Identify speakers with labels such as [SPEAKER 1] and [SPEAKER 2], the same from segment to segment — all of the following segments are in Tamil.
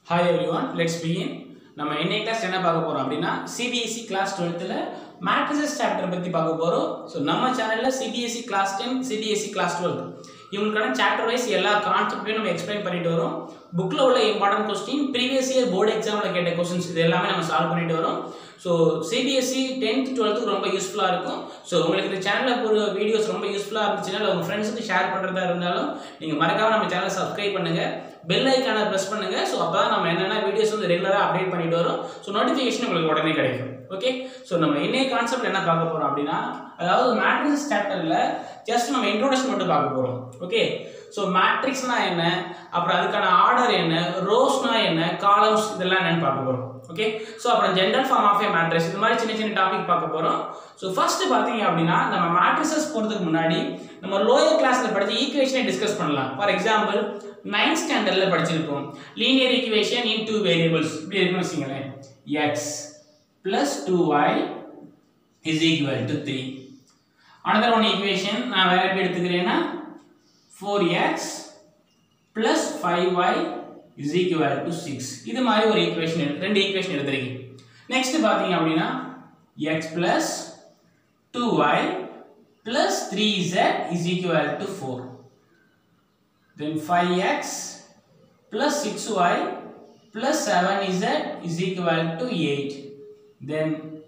[SPEAKER 1] hi everyone let's begin நம்ம என்ன கிளாஸ் என்ன பார்க்க போகிறோம் அப்படின்னா சிபிஎஸ்சி கிளாஸ் டுவெல்த்தில் மேட்ரிசஸ் சாப்டர் பற்றி பார்க்க போகிறோம் ஸோ நம்ம சேனலில் CBSE class ten CBSE class twelve இவங்களுக்கான சாப்டர் வைஸ் எல்லா கான்செப்டையும் நம்ம எக்ஸ்பிளைன் பண்ணிட்டு வரோம் புக்கில் உள்ள important question previous year board எக்ஸாமில் கேட்ட கொஸ்டின்ஸ் இது எல்லாமே நம்ம சால்வ் பண்ணிட்டு வரோம் ஸோ சிபிஎஸ்சி டென்த் டுவெல்த்துக்கு ரொம்ப யூஸ்ஃபுல்லாக இருக்கும் ஸோ உங்களுக்கு இந்த சேனலில் போகிற வீடியோஸ் ரொம்ப யூஸ்ஃபுல்லாக இருந்துச்சுன்னா இல்லை உங்கள் ஃப்ரெண்ட்ஸுக்கு ஷேர் பண்ணுறதா இருந்தாலும் நீங்கள் மறக்காமல் நம்ம சேனலை சப்ஸ்கிரைப் பண்ணுங்கள் பெல் ஐக்கானை ப்ரெஸ் பண்ணுங்கள் ஸோ அப்போ தான் நம்ம என்னென்ன வீடியோஸ் வந்து ரெகுலராக அப்டேட் பண்ணிட்டு வரோம் ஸோ நோட்டிஃபிகேஷன் உங்களுக்கு உடனே கிடைக்கும் ஓகே ஸோ நம்ம இன்னைய கான்செப்ட் என்ன பார்க்க போகிறோம் அப்படின்னா அதாவது மேட்ரிக்ஸ் சாப்டரில் ஜஸ்ட் நம்ம இன்ட்ரோடக்ஷன் மட்டும் பார்க்க போகிறோம் ஓகே ஸோ மேட்ரிக்ஸ்னா என்ன அப்புறம் அதுக்கான ஆர்டர் என்ன ரோஸ்னா என்ன காலம்ஸ் இதெல்லாம் என்னன்னு பார்க்க போகிறோம் ஓகே ஸோ அப்புறம் general form of a matrix இது மாதிரி சின்ன சின்ன டாபிக் பார்க்க போகிறோம் ஸோ ஃபர்ஸ்ட் பார்த்தீங்க அப்படின்னா நம்ம மேட்ரிசஸ் போகிறதுக்கு முன்னாடி நம்ம லோயர் கிளாஸில் படித்த ஈக்குவேஷனை டிஸ்கஸ் பண்ணலாம் ஃபார் எக்ஸாம்பிள் நைன்த் ஸ்டாண்டர்டில் படிச்சிருப்போம் linear equation in two variables இப்படி இருக்குன்னு வச்சுங்களேன் x plus two y is equal to three another one equation நான் வேற எப்படி எடுத்துக்கிறேன்னா four x plus five y is equal to six இது மாதிரி ஒரு ஈக்குவேஷன் ரெண்டு ஈக்குவேஷன் எடுத்திருக்கேன் நெக்ஸ்ட் பார்த்தீங்க அப்படின்னா x plus two y plus three z is equal to four then 5x plus 6y plus 7z is equal to 8 then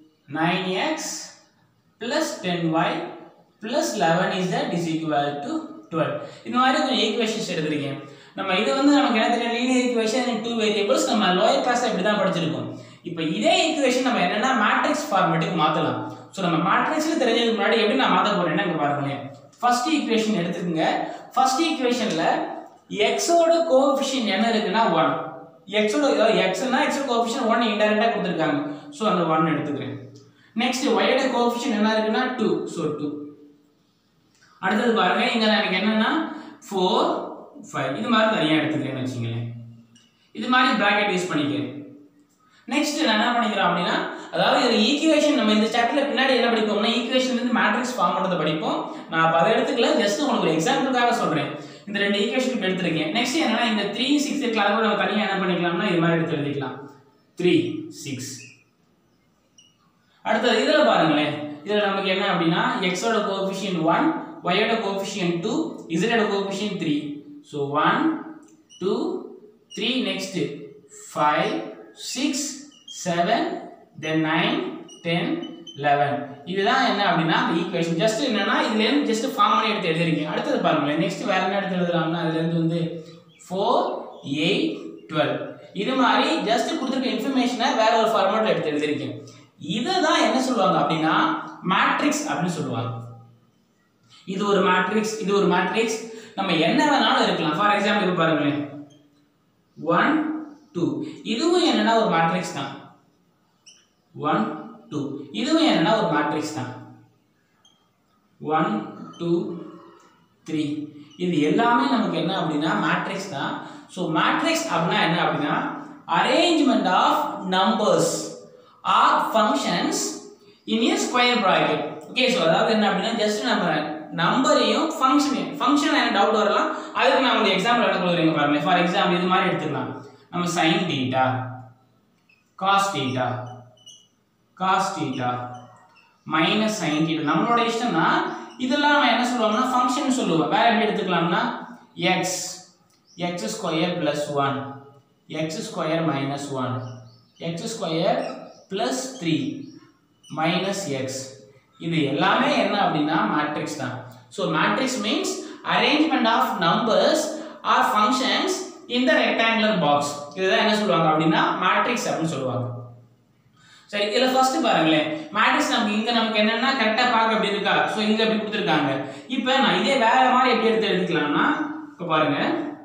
[SPEAKER 1] 9x plus 10y plus 11z is equal to 12 இந்த மாதிரி கொஞ்சம் ஈக்குவேஷன்ஸ் எடுத்திருக்கேன் நம்ம இது வந்து நமக்கு என்ன தெரியும் லீனியர் ஈக்குவேஷன் டூ வேரியபிள்ஸ் நம்ம லோயர் கிளாஸ் இப்படி தான் படிச்சிருக்கோம் இப்போ இதே ஈக்குவேஷன் நம்ம என்னன்னா மேட்ரிக்ஸ் ஃபார்மேட்டுக்கு மாற்றலாம் ஸோ நம்ம மேட்ரிக்ஸில் தெரிஞ்சதுக்கு முன்னாடி எப்படி நான் மாற்ற போறேன்னா இங்கே பாருங்களேன் ஃபர்ஸ்ட் ஈக்குவேஷன் எடுத்துக்கோங்க ஃபர்ஸ்ட் ஈக்குவேஷன்ல எக்ஸோட கோஎஃபிஷியன்ட் என்ன இருக்குன்னா ஒன் எக்ஸோட எக்ஸ்னா எக்ஸோட கோஎஃபிஷியன்ட் ஒன் இன்டெரக்டா கொடுத்துருக்காங்க ஸோ அந்த ஒன் எடுத்துக்கிறேன் நெக்ஸ்ட் ஒயோட கோஎஃபிஷியன்ட் என்ன இருக்குன்னா டூ ஸோ டூ அடுத்தது பாருங்க இங்க எனக்கு என்னன்னா ஃபோர் ஃபைவ் இது மாதிரி தனியாக எடுத்துக்கிறேன்னு வச்சுங்களேன் இது மாதிரி பிராக்கெட் யூஸ் பண்ணிக்கிறேன் நெக்ஸ்ட் நான் என்ன பண்ணிக்கிறோம் அப்படின்னா அதாவது இது ஈக்குவேஷன் நம்ம இந்த சாப்டர்ல பின்னாடி என்ன படிப்போம்னா ஈக்குவேஷன் வந்து மேட்ரிக்ஸ் ஃபார்ம் பண்ணுறதை படிப்போம் நான் அப்போ அதை எடுத்துக்கல ஜஸ்ட் உங்களுக்கு ஒரு எக்ஸாம்பிளுக்காக சொல்றேன் இந்த ரெண்டு ஈக்குவேஷன் இப்போ எடுத்திருக்கேன் நெக்ஸ்ட் என்னன்னா இந்த த்ரீ சிக்ஸ் இருக்கலாம் கூட நம்ம தனியாக என்ன பண்ணிக்கலாம்னா இது மாதிரி எடுத்து எழுதிக்கலாம் த்ரீ சிக்ஸ் அடுத்தது இதில் பாருங்களேன் இதில் நமக்கு என்ன அப்படின்னா எக்ஸோட கோஎஃபிஷியன்ட் ஒன் ஒயோட கோஎஃபிஷியன்ட் டூ இசடோட coefficient three so one two three next five six seven then nine ten eleven இதுதான் என்ன அப்படின்னா அந்த ஈக்குவேஷன் ஜஸ்ட் என்னன்னா இதுலேருந்து ஜஸ்ட் ஃபார்ம் பண்ணி எடுத்து எழுதிருக்கீங்க அடுத்தது பாருங்களேன் நெக்ஸ்ட் வேற என்ன எடுத்து எழுதலாம்னா அதுலேருந்து வந்து ஃபோர் எயிட் டுவெல் இது மாதிரி ஜஸ்ட் கொடுத்துருக்க இன்ஃபர்மேஷனை வேற ஒரு ஃபார்மேட்டில் எடுத்து எழுதிருக்கேன் இதை தான் என்ன சொல்லுவாங்க அப்படின்னா மேட்ரிக்ஸ் அப்படின்னு சொல்லுவாங்க இது ஒரு மேட்ரிக்ஸ் இது ஒரு மேட்ரிக்ஸ் நம்ம என்ன வேணாலும் இருக்கலாம் ஃபார் எக்ஸாம்பிள் இப்போ பாருங்களேன் ஒன் டூ இதுவும் என்னன்னா ஒரு மேட்ரிக்ஸ் தான் ஒன் டூ இதுவும் என்னன்னா ஒரு மேட்ரிக்ஸ் தான் ஒன் டூ த்ரீ இது எல்லாமே நமக்கு என்ன அப்படின்னா மேட்ரிக்ஸ் தான் ஸோ மேட்ரிக்ஸ் அப்படின்னா என்ன அப்படின்னா arrangement of numbers or functions in a square bracket okay so அதாவது என்ன அப்படின்னா ஜஸ்ட் நம்ம நம்பரையும் ஃபங்க்ஷனையும் ஃபங்க்ஷன் என்ன டவுட் வரலாம் அதுக்கு நான் உங்களுக்கு எக்ஸாம்பிள் என்ன கொடுக்குறீங்க பாருங்க ஃபார் எக்ஸாம்பிள் இது மாதிரி எடுத்துக்கலாம் நம்ம sine theta cos theta cos theta minus sine theta நம்மளோட இஷ்டம் தான் இதெல்லாம் நம்ம என்ன சொல்லுவாங்கன்னா ஃபங்க்ஷன் சொல்லுவோம் வேற எப்படி எடுத்துக்கலாம்னா x x square plus one x square minus one x square plus three minus x இது எல்லாமே என்ன அப்படின்னா மேட்ரிக்ஸ் தான் so matrix means arrangement of numbers or functions இந்த ரெக்டாங்குலர் பாக்ஸ் இதுதான் என்ன சொல்லுவாங்க அப்படின்னா மேட்ரிக்ஸ் அப்படின்னு சொல்லுவாங்க சரி இதில் ஃபர்ஸ்ட் பாருங்களேன் மேட்ரிக்ஸ் நமக்கு இங்கே நமக்கு என்னன்னா கரெக்டாக பார்க்க அப்படி இருக்கா ஸோ இங்கே அப்படி கொடுத்துருக்காங்க இப்போ நான் இதே வேற மாதிரி எப்படி எடுத்து எடுத்துக்கலாம்னா இப்போ பாருங்க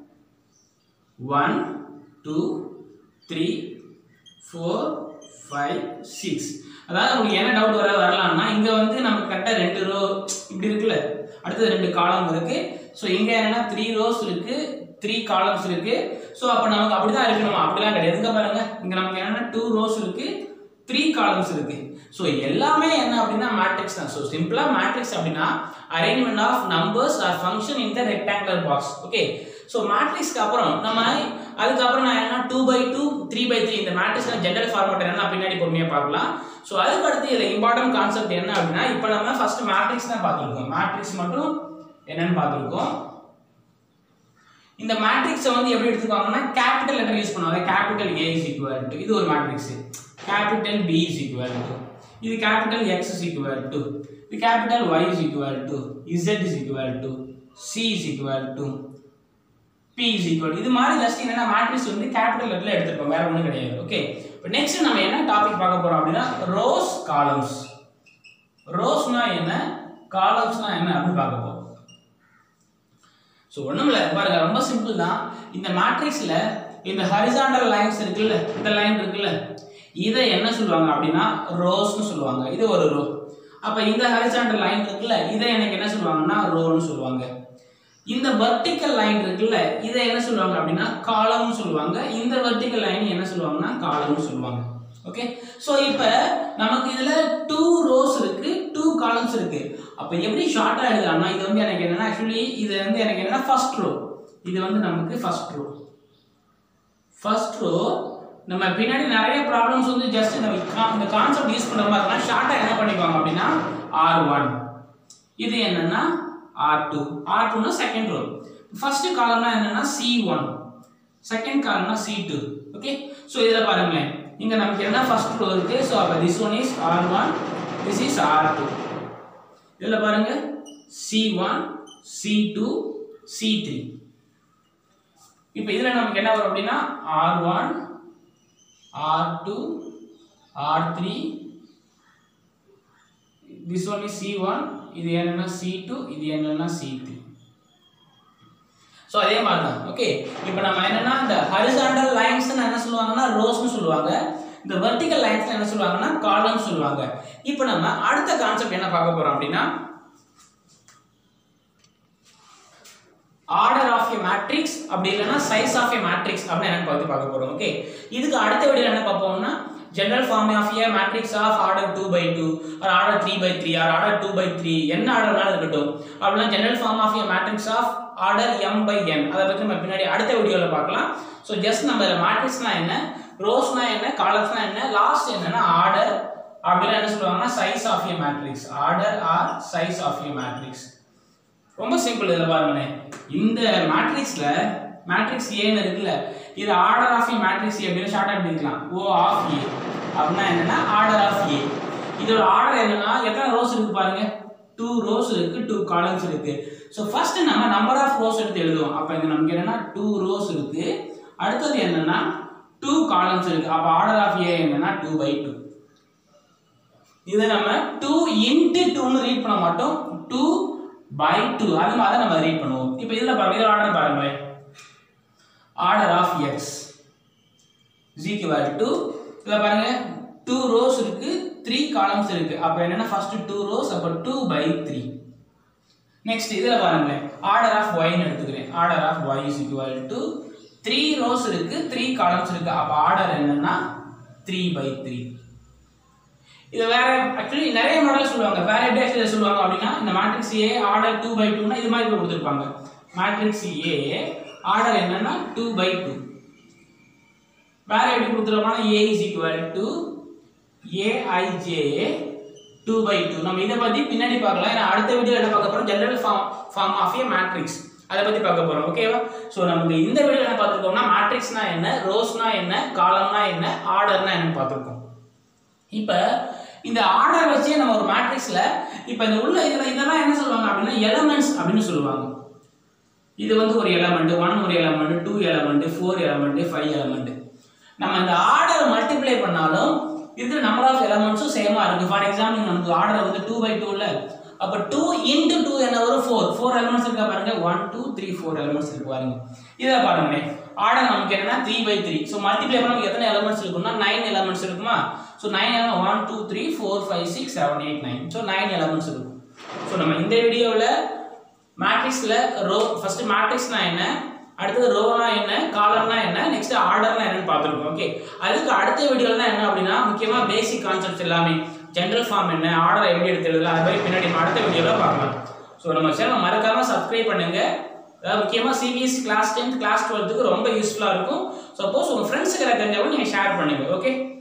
[SPEAKER 1] one two three four five six அதாவது உங்களுக்கு என்ன டவுட் வர வரலாம்னா இங்கே வந்து நமக்கு கரெக்டாக ரெண்டு ரோ இப்படி இருக்குல்ல அடுத்தது ரெண்டு காலம் இருக்கு ஸோ இங்கே என்னன்னா த்ரீ ரோஸ் இருக்கு த்ரீ காலம்ஸ் இருக்கு ஸோ அப்போ நமக்கு அப்படி தான் இருக்கணுமா அப்படிலாம் கிடையாது இங்கே பாருங்க இங்கே நமக்கு என்னன்னா டூ ரோஸ் இருக்கு த்ரீ காலம்ஸ் இருக்கு ஸோ எல்லாமே என்ன அப்படின்னா மேட்ரிக்ஸ் தான் ஸோ சிம்பிளா மேட்ரிக்ஸ் அப்படின்னா arrangement of numbers or function in the rectangular box okay so மேட்ரிக்ஸ்க்கு அப்புறம் நம்ம அதுக்கப்புறம் நான் என்ன two by two three by three இந்த மேட்ரிக்ஸ் ஜென்ரல் ஃபார்மேட் என்ன பின்னாடி பொறுமையாக பார்க்கலாம் ஸோ அதுக்கு அடுத்து இதில் இம்பார்ட்டன்ட் கான்செப்ட் என்ன அப்படின்னா இப்போ நம்ம ஃபர்ஸ்ட் மேட்ரிக்ஸ் தான் பார்த்துருக்கோம் மேட்ரிக்ஸ் மட்டும் என்னன்னு பார்த்துருக்கோம் இந்த மேட்ரிக்ஸை வந்து எப்படி எடுத்துக்குவாங்கன்னா கேபிட்டல் லெட்டர் யூஸ் பண்ணுவாங்க capital A is equal to இது ஒரு matrix capital B is equal to இது capital X is equal to இது capital Y is equal to Z is equal to C is equal to B is equal இது மாதிரி ஜஸ்ட் என்னன்னா மேட்ரிக்ஸ் வந்து கேபிட்டல் லெட்டர்ல எடுத்துருப்போம் வேற ஒன்றும் கிடையாது ஓகே இப்போ நெக்ஸ்ட் நம்ம என்ன டாபிக் பார்க்க போறோம் அப்படின்னா ரோஸ் காலம்ஸ் ரோஸ்னா என்ன காலம்ஸ்னா என்ன அப்படின்னு பார்க்க போறோம் ஸோ ஒன்றும் இல்லை பாருங்க ரொம்ப சிம்பிள் தான் இந்த மேட்ரிக்ஸில் இந்த ஹரிசாண்டல் லைன்ஸ் இருக்குல்ல இந்த லைன் இருக்குல்ல இதை என்ன சொல்லுவாங்க அப்படின்னா ரோஸ்னு சொல்லுவாங்க இது ஒரு ரோ அப்போ இந்த ஹரிசாண்டல் லைன் இருக்குல்ல இதை எனக்கு என்ன சொல்லுவாங்கன்னா ரோன்னு சொல்லுவாங்க இந்த வெர்டிக்கல் லைன் இருக்குல்ல இதை என்ன சொல்லுவாங்க அப்படின்னா காலம்னு சொல்லுவாங்க இந்த வெர்டிக்கல் லைன் என்ன சொல்லுவாங்கன்னா காலம்னு சொல்லுவாங்க ஓகே ஸோ இப்போ நமக்கு இதில் டூ ரோஸ் இருக்கு டூ காலம்ஸ் இருக்கு அப்போ எப்படி ஷார்ட்டாக எழுதலாம்னா இது வந்து எனக்கு என்னன்னா ஆக்சுவலி இது வந்து எனக்கு என்னன்னா ஃபர்ஸ்ட் ரோ இது வந்து நமக்கு ஃபர்ஸ்ட் ரோ ஃபர்ஸ்ட் ரோ நம்ம பின்னாடி நிறைய ப்ராப்ளம்ஸ் வந்து ஜஸ்ட் இந்த கா- இந்த கான்செப்ட் யூஸ் பண்ணுற மாதிரி இருந்தால் ஷார்ட்டாக என்ன பண்ணிக்குவாங்க அப்படின்னா ஆர் ஒன் இது என்னன்னா ஆர் டூ ஆர் டூனா செகண்ட் ரோ ஃபர்ஸ்ட் காலம்னா என்னன்னா சி ஒன் செகண்ட் காலம்னா சி டூ ஓகே ஸோ இதில் பாருங்களேன் இங்கே நமக்கு என்ன ஃபர்ஸ்ட் ரோ இருக்கு ஸோ அப்போ this one is R one this is R two இதில் பாருங்க C one C two C three இப்போ இதில் நமக்கு என்ன வரும் அப்படின்னா R one R two R three this one is C one இது என்னன்னா சி டூ இது என்னன்னா சி த்ரீ ஸோ அதே மாதிரி தான் ஓகே இப்போ நம்ம என்னன்னா இந்த ஹரிசாண்டல் லைன்ஸ் என்ன சொல்லுவாங்கன்னா ரோஸ்னு சொல்லுவாங்க இந்த வெர்டிக்கல் லைன்ஸ் என்ன சொல்லுவாங்கன்னா காலம்ஸ் சொல்லுவாங்க இப்போ நம்ம அடுத்த கான்செப்ட் என்ன பார்க்க போறோம் அப்படின்னா ஆர்டர் ஆஃப் ஏ மேட்ரிக்ஸ் அப்படி இல்லைன்னா சைஸ் ஆஃப் ஏ மேட்ரிக்ஸ் அப்படின்னு எனக்கு பார்த்து பார்க்க போறோம் ஓகே இதுக்கு அடுத்த வீடியோ என்ன பார்ப்போம்னா general form of a matrix of order two by two or order three by three or order two by three என்ன ஆர்டர்னாலும் இருக்கட்டும் அப்படின்னா general form of a matrix of order M by N அதை பற்றி நம்ம பின்னாடி அடுத்த வீடியோவில் பார்க்கலாம் ஸோ ஜஸ்ட் நம்ம இதில் மேட்ரிக்ஸ்னா என்ன ரோஸ்னா என்ன காலம்ஸ்னா என்ன லாஸ்ட் என்னன்னா ஆர்டர் அப்படின்னா என்ன சொல்லுவாங்கன்னா size of a matrix order or size of a matrix ரொம்ப சிம்பிள் இதில் பாருங்களேன் இந்த மேட்ரிக்ஸில் மேட்ரிக்ஸ் ஏன்னு இருக்குல்ல இது ஆர்டர் ஆஃப் ஏ மேட்ரிக்ஸ் அப்படின்னு ஷார்ட் அவுட் பண்ணிக்கலாம் ஓ ஆஃப் ஏ அப்படின்னா என்னன்னா ஆர்டர் ஆஃப் ஏ இதோட ஆர்டர் என்னன்னா எத்தனை ரோஸ் இருக்கு பாருங்க டூ ரோஸ் இருக்கு டூ காலம்ஸ் இருக்கு ஸோ ஃபர்ஸ்ட் நம்ம நம்பர் ஆஃப் ரோஸ் எடுத்து எழுதுவோம் அப்போ இங்க நமக்கு என்னன்னா டூ ரோஸ் இருக்கு அடுத்தது என்னன்னா டூ காலம்ஸ் இருக்கு அப்போ ஆர்டர் ஆஃப் ஏ என்னன்னா டூ பை டூ இதை நம்ம டூ இன்ட்டு டூன்னு ரீட் பண்ண மாட்டோம் டூ பை டூ அது மாதிரி தான் நம்ம ரீட் பண்ணுவோம் இப்போ இதில் பாருங்க இதில் ஆர்டர் பாருங்களேன் order of X equal to இதில் பாருங்க டூ ரோஸ் இருக்கு த்ரீ காலம்ஸ் இருக்கு அப்போ என்னன்னா ஃபர்ஸ்ட் டூ ரோஸ் அப்போ டூ பை த்ரீ நெக்ஸ்ட் இதில் பாருங்களேன் ஆர்டர் ஆஃப் ஒய்னு எடுத்துக்கிறேன் order of Y is equal to three rows இருக்கு த்ரீ காலம்ஸ் இருக்கு அப்போ ஆர்டர் என்னன்னா த்ரீ பை த்ரீ இது வேற ஆக்சுவலி நிறைய மாடல் சொல்லுவாங்க வேற எப்படி actually சொல்லுவாங்க அப்படின்னா இந்த matrix A order two by டூனா இது மாதிரி கொடுத்துருப்பாங்க மேட்ரிக்ஸ் ஏ ஆர்டர் என்னன்னா டூ பை டூ வேற எப்படி கொடுத்துருப்பாங்க A is equal to A I J two by two நம்ம இதை பத்தி பின்னாடி பார்க்கலாம் ஏன்னா அடுத்த வீடியோ என்ன பார்க்க போறோம் general form form of a matrix அதை பத்தி பார்க்க போறோம் ஓகேவா ஸோ நமக்கு இந்த வீடியோ என்ன பார்த்துருக்கோம்னா மேட்ரிக்ஸ்னா என்ன ரோஸ்னா என்ன காலம்னா என்ன ஆர்டர்னா என்னன்னு பார்த்துருக்கோம் இப்போ இந்த ஆர்டர் வச்சே நம்ம ஒரு மேட்ரிக்ஸ்ல இப்போ இந்த உள்ள இதுல இதெல்லாம் என்ன சொல்லுவாங்க அப்படின்னா எலமெண்ட்ஸ் அப்படின்னு சொல்லுவாங்க இது வந்து ஒரு எலமெண்ட் ஒன் ஒரு element two element four element five element நம்ம இந்த ஆர்டர் மல்டிப்ளை பண்ணாலும் இருக்கிற நம்பர் ஆஃப் எலமெண்ட்ஸும் சேமா இருக்கு ஃபார் எக்ஸாம்பிள் நமக்கு ஆர்டர் வந்து டூ பை டூ இல்லை அப்போ டூ இன்ட்டு டூ என்ன வரும் ஃபோர் ஃபோர் எலமெண்ட்ஸ் இருக்கா பாருங்க one two three four elements இருக்கு பாருங்க இதை பாருங்களேன் ஆர்டர் நமக்கு என்னன்னா three by three so multiply பண்ண நமக்கு எத்தனை எலமெண்ட்ஸ் இருக்கும்னா நைன் எலமெண்ட்ஸ் இருக்குமா so nine element one two three four five six seven eight nine so nine elements இருக்கும் ஸோ நம்ம இந்த வீடியோவில் மேட்ரிக்ஸில் ரோ ஃபர்ஸ்ட் மேட்ரிக்ஸ்னா என்ன அடுத்தது ரோனா என்ன காலம்னா என்ன நெக்ஸ்ட் ஆர்டர்னா என்னன்னு பார்த்துருக்கோம் ஓகே அதுக்கு அடுத்த வீடியோவில் தான் என்ன அப்படின்னா முக்கியமாக பேசிக் கான்செப்ட்ஸ் எல்லாமே ஜென்ரல் ஃபார்ம் என்ன ஆர்டர் எப்படி எடுத்து எழுதலாம் அது மாதிரி பின்னாடி நம்ம அடுத்த வீடியோவில் பார்க்கலாம் ஸோ நம்ம சேனல் மறக்காம சப்ஸ்கிரைப் பண்ணுங்க அதாவது முக்கியமாக சிபிஎஸ்சி கிளாஸ் டென்த் கிளாஸ் டுவெல்த்துக்கு ரொம்ப யூஸ்ஃபுல்லாக இருக்கும் சப்போஸ் உங்கள் ஃப்ரெண்ட்ஸுக்கு தெரிஞ்சாலும் நீங்கள் ஷேர் பண்ணுங்க ஓகே